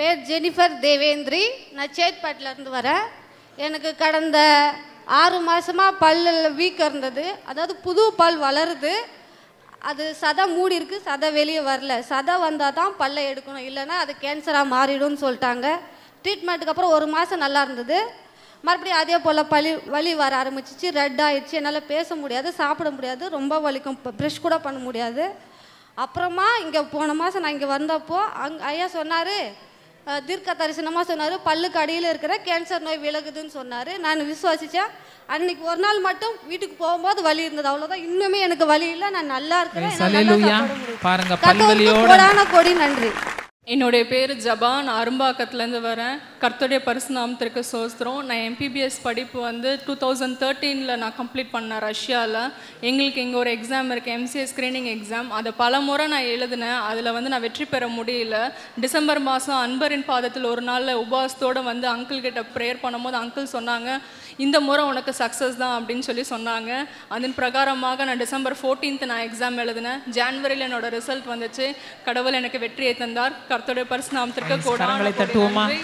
பேர் ஜெனிஃபர் தேவேந்திரி நான் சேத்பேட்டிலேருந்து வரேன் எனக்கு கடந்த ஆறு மாதமாக பல்லில் வீக்கம் இருந்தது அதாவது புது பல் வளருது அது சதை மூடி இருக்கு சதை வெளியே வரல சதை வந்தால் தான் பல்லை எடுக்கணும் இல்லைன்னா அது கேன்சராக மாறிடும்னு சொல்லிட்டாங்க ட்ரீட்மெண்ட்டுக்கு அப்புறம் ஒரு மாதம் நல்லா இருந்தது மறுபடியும் அதே போல் பலி வலி வர ஆரம்பிச்சிச்சு ரெட் ஆயிடுச்சு என்னால் பேச முடியாது சாப்பிட முடியாது ரொம்ப வலிக்கும் ப்ரெஷ் கூட பண்ண முடியாது அப்புறமா இங்கே போன மாதம் நான் இங்கே வந்தப்போ அங் ஐயா சொன்னார் தீர்க்க தரிசனமாக சொன்னார் பல்லுக்கு அடியில் இருக்கிற கேன்சர் நோய் விலகுதுன்னு சொன்னார் நான் விசுவாசித்தேன் அன்னைக்கு ஒரு நாள் மட்டும் வீட்டுக்கு போகும்போது வலி இருந்தது அவ்வளோதான் இன்னுமே எனக்கு வலி இல்லை நான் நல்லா இருக்கிறேன் என்னால நல்லா ஹalleluya. சாப்பிட முடியுது. பாருங்க, கர்த்தருக்கு பல்வலியோட- கோடான கோடி நன்றி என்னுடைய பேர் ஜபா நான் அரும்பாக்கத்துலேருந்து வரேன் கர்த்தருடைய பரிசுநாமத்திற்கு சோஸ்திரம் நான் எம்பிபிஎஸ் படிப்பு வந்து டூ தௌசண்ட் தேர்ட்டீனில் நான் கம்ப்ளீட் பண்ணேன் ரஷ்யாவில் எங்களுக்கு இங்கே ஒரு எக்ஸாம் இருக்குது எம்சிஏ ஸ்க்ரீனிங் எக்ஸாம் அதை பல முறை நான் எழுதினேன் அதில் வந்து நான் வெற்றி பெற முடியல டிசம்பர் மாதம் அன்பரின் பாதத்தில் ஒரு நாளில் உபவாசத்தோடு வந்து அங்கிள் கிட்ட ப்ரேயர் பண்ணும்போது அங்கிள் சொன்னாங்க இந்த முறை உனக்கு சக்ஸஸ் தான் அப்படின்னு சொல்லி சொன்னாங்க அதன் பிரகாரமாக நான் டிசம்பர் 14th நான் எக்ஸாம் எழுதினேன் ஜான்வரியில் என்னோட ரிசல்ட் வந்துச்சு கடவுள் எனக்கு வெற்றியை தந்தார் கர்த்தருடைய பரிசுநாமத்திற்கு Nice. கோடான கரங்களை கோடி தட்டுவோமா? நன்றி.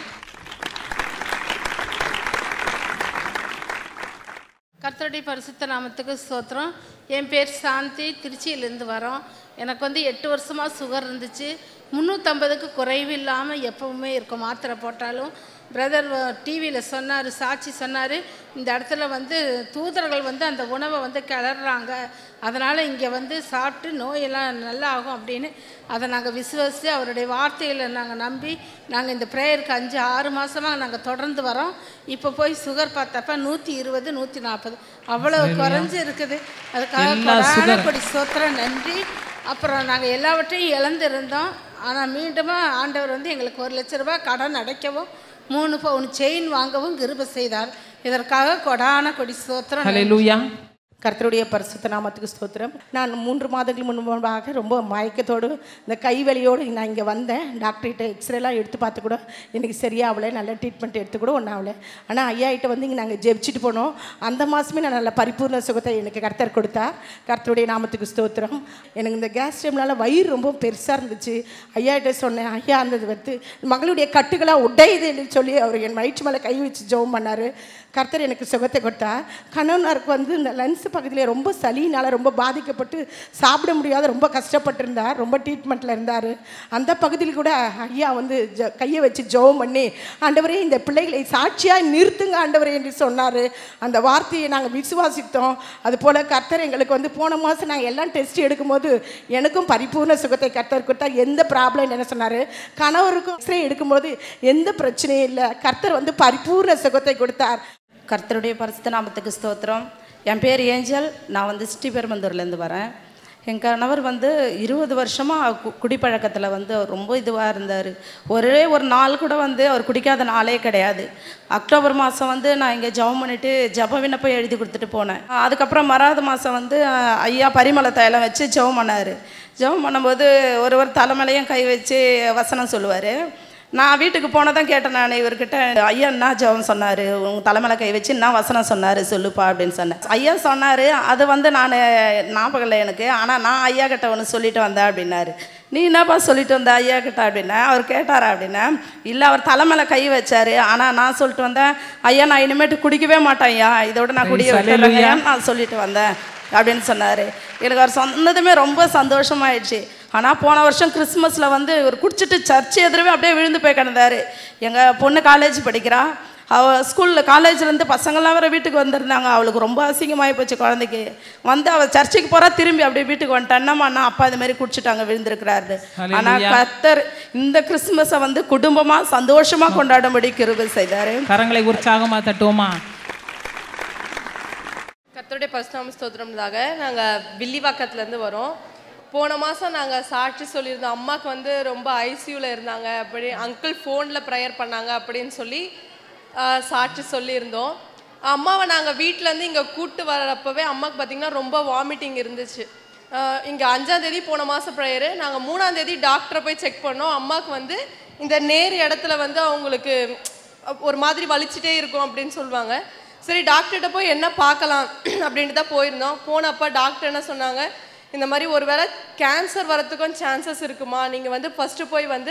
கர்த்தருடைய பரிசுத்த நாமத்துக்கு ஸ்தோத்திரம் என் பேர் சாந்தி திருச்சியிலேருந்து வரோம் எனக்கு வந்து எட்டு வருஷமாக சுகர் இருந்துச்சு முந்நூற்றம்பதுக்கு குறைவு இல்லாமல் எப்பவுமே இருக்கும் மாத்திரை போட்டாலும் பிரதர் டிவியில் சொன்னார் சாட்சி சொன்னார் இந்த இடத்துல வந்து தூதர்கள் வந்து அந்த உணவை வந்து கிளறாங்க அதனால் இங்கே வந்து சாப்பிட்டு நோயெல்லாம் நல்லா ஆகும் அப்படின்னு அதை நாங்கள் விசுவாசித்து அவருடைய வார்த்தைகளை நாங்கள் நம்பி நாங்கள் இந்த ப்ரேயருக்கு அஞ்சு ஆறு மாதமாக நாங்கள் தொடர்ந்து வரோம் இப்போ போய் சுகர் பார்த்தப்ப நூற்றி இருபது நூற்றி நாற்பது அவ்வளோ குறைஞ்சு இருக்குது அதுக்காக எல்லா கொடான sugar- கொடி சோத்திரம் நன்றி அப்புறம் நாங்கள் எல்லாவற்றையும் இழந்திருந்தோம் ஆனால் மீண்டுமா ஆண்டவர் வந்து எங்களுக்கு ஒரு லட்ச ரூபாய் கடன் அடைக்கவும் மூணு பவுன் செயின் வாங்கவும் கிருபை செய்தார் இதற்காக கொடான கொடி சோத்திரம் நன்றி. ஹalleluya. கர்த்தருடைய பரிசுத்த நாமத்துக்கு ஸ்தோத்திரம் நான் மூன்று மாதங்கள் முன்பாக ரொம்ப மயக்கத்தோடு இந்த கைவலியோடு நான் இங்கே வந்தேன் டாக்டர்கிட்ட எக்ஸ்ரேலாம் எடுத்து பார்த்து கூட எனக்கு சரியாகல நல்ல ட்ரீட்மெண்ட் எடுத்து கூட ஒன்றும் ஆகலை ஆனால் ஐயா கிட்ட வந்து இங்கே நாங்கள் ஜெபிச்சுட்டு போனோம் அந்த மாதமே நான் நல்ல பரிபூர்ண சுகத்தை எனக்கு கர்த்தர் கொடுத்தார் கர்த்தருடைய நாமத்துக்கு ஸ்தோத்திரம் எனக்கு இந்த கேஸ் டைம்னால வயிறு ரொம்ப பெருசாக இருந்துச்சு ஐயா கிட்ட சொன்னேன் ஐயா அந்த வந்து மகளுடைய கட்டுகளாக உடையுதுன்னு சொல்லி அவர் என் வயிற்று மேலே கை வச்சு ஜெபம் பண்ணார் கர்த்தர் எனக்கு சுகத்தை கொடுத்தார் கணவனாருக்கு வந்து இந்த லன்ஸ் பக்கத்தில் ரொம்ப சளியினால் ரொம்ப பாதிக்கப்பட்டு சாப்பிட முடியாத ரொம்ப கஷ்டப்பட்டிருந்தார் ரொம்ப ட்ரீட்மெண்ட்டில் இருந்தார் அந்த பகுதியில் கூட ஐயா வந்து ஜ கையை வச்சு ஜெபம் பண்ணி ஆண்டவரே இந்த பிள்ளைகளை சாட்சியாக நிறுத்துங்க ஆண்டவரே என்று சொன்னார் அந்த வார்த்தையை நாங்கள் விசுவாசித்தோம் அதுபோல் கர்த்தர் எங்களுக்கு வந்து போன மாதம் நாங்கள் எல்லாம் டெஸ்ட் எடுக்கும்போது எனக்கும் பரிபூர்ண சுகத்தை கர்த்தர் கொடுத்தார் எந்த ப்ராப்ளம் என்ன சொன்னார் கணவருக்கும் எக்ஸ்ரே எடுக்கும்போது எந்த பிரச்சனையும் இல்லை கர்த்தர் வந்து பரிபூர்ண சுகத்தை கொடுத்தார் கர்த்தருடைய பரிசுத்த நாமத்துக்கு ஸ்தோத்திரம் என் பேர் ஏஞ்சல் நான் வந்து ஸ்ரீபெரும்பந்தூர்லேருந்து வரேன் என் கணவர் வந்து இருபது வருஷமாக கு குடிப்பழக்கத்தில் வந்து அவர் ரொம்ப இதுவாக இருந்தார் ஒரே ஒரு நாள் கூட வந்து அவர் குடிக்காத நாளே கிடையாது அக்டோபர் மாதம் வந்து நான் இங்கே ஜெபம் பண்ணிவிட்டு ஜெப விண்ணப்பம் எழுதி கொடுத்துட்டு போனேன் அதுக்கப்புறம் மறாவது மாதம் வந்து அஹ், ஐயா பரிமள தைலம் வச்சு ஜெபம் பண்ணார் ஜெபம் பண்ணும்போது ஒருவர் தலைமையிலையும் கை வச்சு வசனம் சொல்லுவார் நான் வீட்டுக்கு போனதான் கேட்டேன் நான் இவர்கிட்ட ஐயா என்ன ஜெபம் சொன்னார் உங்கள் தலைமையில கை வச்சு என்ன வசனம் சொன்னார் சொல்லுப்பா அப்படின்னு சொன்னேன் ஐயா சொன்னார் அது வந்து நான் ஞாபகம் இல்லை எனக்கு ஆனால் நான் ஐயா கிட்ட ஒன்று சொல்லிட்டு வந்தேன் அப்படின்னாரு நீ என்னப்பா சொல்லிட்டு வந்த ஐயா கிட்ட அப்படின்னா அவர் கேட்டாரா அப்படின்னா இல்லை அவர் தலைமையில கை வச்சாரு ஆனால் நான் சொல்லிட்டு வந்தேன் ஐயா நான் இனிமேட்டு குடிக்கவே மாட்டேன் ஐயா இதோட நான் குடிக்க Praise விட்டுறேன் hallelujah. ஐயா நான் சொல்லிட்டு வந்தேன் அப்படின்னு சொன்னார் எனக்கு அவர் சொன்னதுமே ரொம்ப சந்தோஷமாயிடுச்சு ஆனால் போன வருஷம் கிறிஸ்மஸில் வந்து இவர் குடிச்சிட்டு சர்ச் எதிரவே அப்படியே விழுந்து போய் கிடந்தாரு எங்கள் பொண்ணு காலேஜ் படிக்கிறா அவள் ஸ்கூலில் காலேஜ்லேருந்து பசங்கள்லாம் வேறு வீட்டுக்கு வந்திருந்தாங்க அவளுக்கு ரொம்ப அசிங்கமாகி போச்சு குழந்தைக்கு வந்து அவள் சர்ச்சுக்கு போகிறா திரும்பி அப்படியே வீட்டுக்கு வந்துட்டா என்னம்மா அண்ணா அப்பா இது மாதிரி குடிச்சிட்டாங்க விழுந்திருக்கிறாரு ஆனால் Hallelujah. கத்தர் இந்த கிறிஸ்மஸை வந்து குடும்பமாக சந்தோஷமாக கொண்டாடும்படி கிருபை செய்தார் கரங்களை உற்சாகமா தட்டுவோமா கர்த்தருடைய பரிசுநாம ஸ்தோத்திரம்தாக நாங்கள் வில்லிவாக்கத்துலேருந்து வரோம் போன மாதம் நாங்கள் சாட்சி சொல்லியிருந்தோம் அம்மாவுக்கு வந்து ரொம்ப ஐசியூவில் இருந்தாங்க அப்படி அங்கிள் ஃபோனில் ப்ரேயர் பண்ணாங்க அப்படின்னு சொல்லி ஆஹ், சாட்சி சொல்லியிருந்தோம் அம்மாவை நாங்கள் வீட்டிலேருந்து இங்கே கூட்டு வரப்பவே அம்மாவுக்கு பார்த்திங்கன்னா ரொம்ப வாமிட்டிங் இருந்துச்சு இங்கே அஞ்சாந்தேதி போன மாதம் ப்ரேயரு நாங்கள் மூணாந்தேதி டாக்டரை போய் செக் பண்ணோம் அம்மாவுக்கு வந்து இந்த நேர் இடத்துல வந்து அவங்களுக்கு ஒரு மாதிரி வலிச்சிட்டே இருக்கும் அப்படின்னு சொல்லுவாங்க சரி டாக்டர்கிட்ட போய் என்ன பார்க்கலாம் அப்படின்ட்டு தான் போயிருந்தோம் போனப்போ டாக்டர் என்ன சொன்னாங்க இந்த மாதிரி ஒருவேளை கேன்சர் வரத்துக்கும் சான்சஸ் இருக்குமா நீங்கள் வந்து ஃபஸ்ட்டு போய் வந்து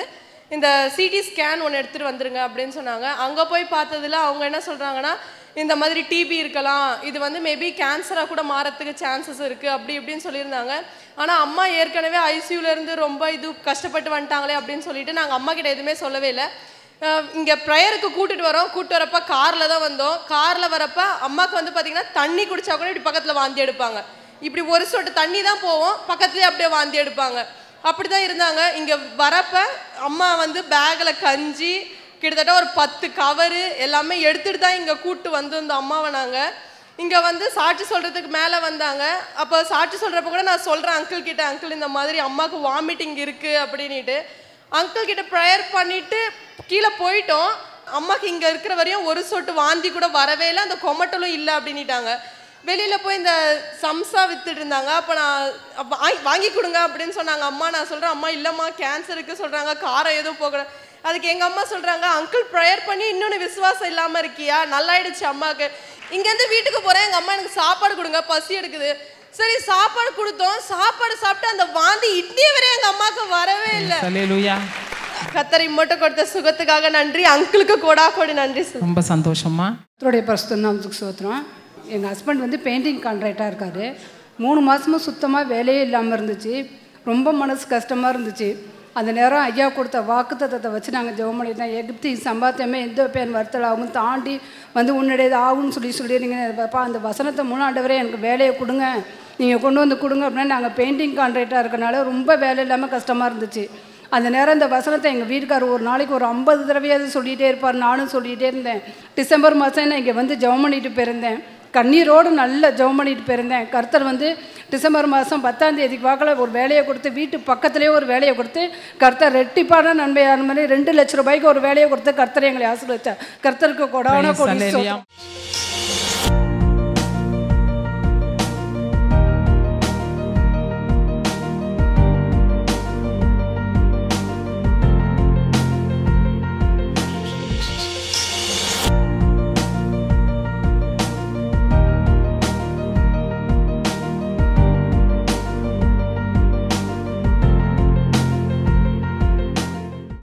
இந்த சிடி ஸ்கேன் ஒன்று எடுத்துகிட்டு வந்துருங்க அப்படின்னு சொன்னாங்க அங்கே போய் பார்த்ததுல அவங்க என்ன சொல்கிறாங்கன்னா இந்த மாதிரி டிபி இருக்கலாம் இது வந்து மேபி கேன்சராக கூட மாறத்துக்கு சான்சஸ் இருக்குது அப்படி இப்படின்னு சொல்லியிருந்தாங்க ஆனால் அம்மா ஏற்கனவே ஐசியூல இருந்து ரொம்ப இது கஷ்டப்பட்டு வந்துட்டாங்களே அப்படின்னு சொல்லிட்டு நாங்கள் அம்மா கிட்ட எதுவுமே சொல்லவே இல்லை இங்கே ப்ரேயருக்கு கூட்டிட்டு வரோம் கூட்டு வரப்ப காரில் தான் வந்தோம் காரில் வரப்ப அம்மாவுக்கு வந்து பார்த்தீங்கன்னா தண்ணி குடிச்சா கூட இப்படி பக்கத்தில் வாந்தி எடுப்பாங்க இப்படி ஒரு சொட்டு தண்ணி தான் போவோம் பக்கத்துலேயே அப்படியே வாந்தி எடுப்பாங்க அப்படி தான் இருந்தாங்க இங்கே வரப்ப அம்மா வந்து பேக்கில் கஞ்சி கிட்டத்தட்ட ஒரு பத்து கவரு எல்லாமே எடுத்துட்டு தான் இங்கே கூட்டு வந்திருந்தோம் அம்மாவை நாங்கள் இங்கே வந்து சாட்சி சொல்கிறதுக்கு மேலே வந்தாங்க அப்போ சாட்சி சொல்கிறப்ப கூட நான் சொல்கிறேன் அங்கிள் கிட்ட அங்கிள் இந்த மாதிரி அம்மாவுக்கு வாமிட்டிங் இருக்குது அப்படின்ட்டு அங்கிள் கிட்ட ப்ரேயர் பண்ணிட்டு கீழே போயிட்டோம் அம்மாக்கு இங்கே இருக்கிற வரையும் ஒரு சொட்டு வாந்தி கூட வரவே இல்லை அந்த கொமட்டலும் இல்லை அப்படின்னிட்டாங்க வெளியில் போய் இந்த சம்சா வித்துட்டு இருந்தாங்க அப்போ நான் அப்ப வாங்கி- வாங்கி கொடுங்க அப்படின்னு சொன்னாங்க அம்மா நான் சொல்கிறேன் அம்மா இல்லைம்மா கேன்சருக்கு சொல்கிறாங்க காரம் எதுவும் போகல அதுக்கு எங்கள் அம்மா சொல்கிறாங்க அங்கிள் ப்ரேயர் பண்ணி இன்னொன்று விசுவாசம் இல்லாமல் இருக்கியா நல்லாயிடுச்சு அம்மாவுக்கு இங்கேருந்து வீட்டுக்கு போகிறேன் எங்கள் அம்மா எனக்கு சாப்பாடு கொடுங்க பசி எடுக்குது சரி சாப்பாடு கொடுத்தோம் சாப்பாடு சாப்பிட்டு அந்த வாந்தி இட்லி வரை எங்கள் அம்மாவுக்கு வரவே இல்லை அல்லேலூயா கத்தரை மட்டும் கொடுத்த சுகத்துக்காக நன்றி அங்கிளுக்கு கோடா கோடி நன்றி சார் ரொம்ப சந்தோஷமா கர்த்தருடைய பரிசுத்த நாமத்துக்கு சோத்திரம் எங்கள் ஹஸ்பண்ட் வந்து பெயிண்டிங் கான்ட்ராக்டாக இருக்கார் மூணு மாதமும் சுத்தமாக வேலையே இல்லாமல் இருந்துச்சு ரொம்ப மனசு கஷ்டமாக இருந்துச்சு அந்த நேரம் ஐயா கொடுத்த வாக்குத்தத்தத்தை வச்சு நாங்கள் ஜெபம் பண்ணிட்டோம் எகிப்தி சம்பாத்தியமே எந்த பேர் வருத்தலாகவும் தாண்டி வந்து உன்னுடையது ஆகும்னு சொல்லி சொல்லிடுங்க பாப்பா அந்த வசனத்தை மூணாண்டவரே எனக்கு வேலையை கொடுங்க நீங்கள் கொண்டு வந்து கொடுங்க அப்படின்னா நாங்கள் பெயிண்டிங் கான்ட்ராக்டாக இருக்கனால ரொம்ப வேலை இல்லாமல் கஷ்டமாக இருந்துச்சு அந்த நேரம் இந்த வசனத்தை எங்கள் வீட்டுக்காரர் ஒரு நாளைக்கு ஒரு ஐம்பது தடவையாவது சொல்லிகிட்டே இருப்பார் நானும் சொல்லிகிட்டே இருந்தேன் டிசம்பர் மாதம் நான் இங்கே வந்து ஜெபம் பண்ணிட்டு போயிருந்தேன் கண்ணீரோடு நல்ல ஜெபம் பண்ணிட்டு போயிருந்தேன் கர்த்தர் வந்து டிசம்பர் மாதம் பத்தாம் தேதிக்கு வாக்கில் ஒரு வேலையை கொடுத்து வீட்டு பக்கத்துலேயே ஒரு வேலையை கொடுத்து கர்த்தர் ரெட்டிப்பான நன்மையான மாதிரி ரெண்டு லட்ச ரூபாய்க்கு ஒரு வேலையை கொடுத்து கர்த்தர் எங்களை ஆசீர்வதிச்சார் கர்த்தருக்கு கொடான Praise கொடி Hallelujah. ஸ்தோத்திரம்.